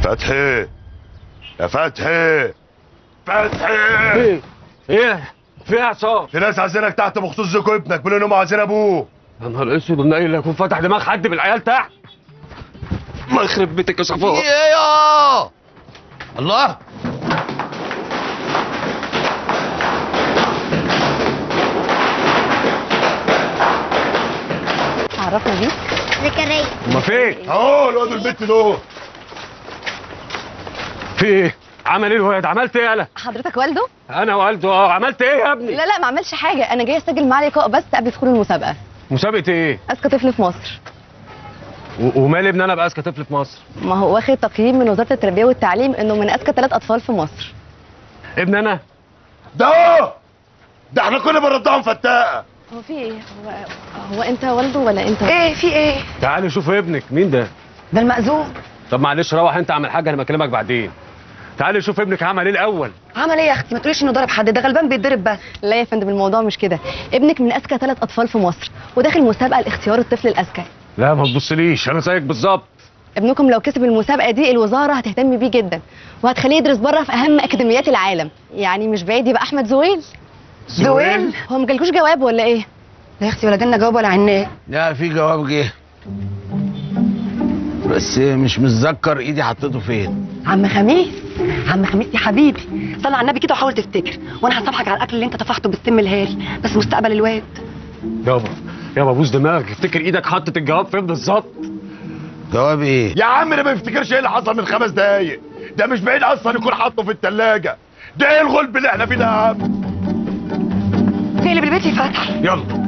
فتحي يا فتحي فتحي ايه ايه في ايه يا عصام في ناس عايزينك تحت بخصوص زوج ابنك بيقولوا انهم عايزين ابوه يا نهار اسود النايل اللي يكون فتح دماغ حد من العيال تحت ما يخرب بيتك يا صفاء ايه يا الله عرفنا بيك زكريا ما فين اهو الواد البت دول في ايه عمل ايه الواد عملت ايه يالا حضرتك والده انا والده اه عملت ايه يا ابني لا لا ما عملش حاجه انا جاي اسجل معاه لقاء بس قبل دخول المسابقه مسابقه ايه اذكى طفل في مصر و- ومال ابن انا ابقى اذكى طفل في مصر ما هو واخد تقييم من وزاره التربيه والتعليم انه من اذكى ثلاث اطفال في مصر ابن انا ده اهو ده احنا كنا بنرضعهم فتاقه هو في ايه هو, هو انت والده ولا انت ايه في ايه تعالي شوف ابنك مين ده ده المأذون طب معلش روح انت اعمل حاجه انا بكلمك بعدين تعالي شوف ابنك عمل ايه الاول عمل ايه يا اختي ما تقوليش انه ضرب حد ده غلبان بيتضرب بس لا يا فندم الموضوع مش كده ابنك من اذكى ثلاث اطفال في مصر وداخل مسابقه لاختيار الطفل الاذكى لا ما تبصليش انا زيك بالظبط ابنكم لو كسب المسابقه دي الوزاره هتهتم بيه جدا وهتخليه يدرس بره في اهم اكاديميات العالم يعني مش بعيد يبقى احمد زويل زويل هو مجالكوش جواب ولا ايه لا يا اختي ولا جالنا جواب ولا عناه لا في جواب جه بس مش متذكر ايدي حطيته فين عم خميس عم خميس يا حبيبي صلي على النبي كده وحاول تفتكر وانا هصافحك على الاكل اللي انت طفحته بالسم الهاري بس مستقبل الواد يابا يابا بوس دماغك افتكر ايدك حطت الجواب فين بالظبط جواب ايه يا عم ده ما يفتكرش ايه اللي حصل من خمس دقايق ده مش بعيد اصلا يكون حاطه في التلاجة ده ايه الغلب اللي احنا فيه ده يا عم في اللي بالبيت يفتح يلا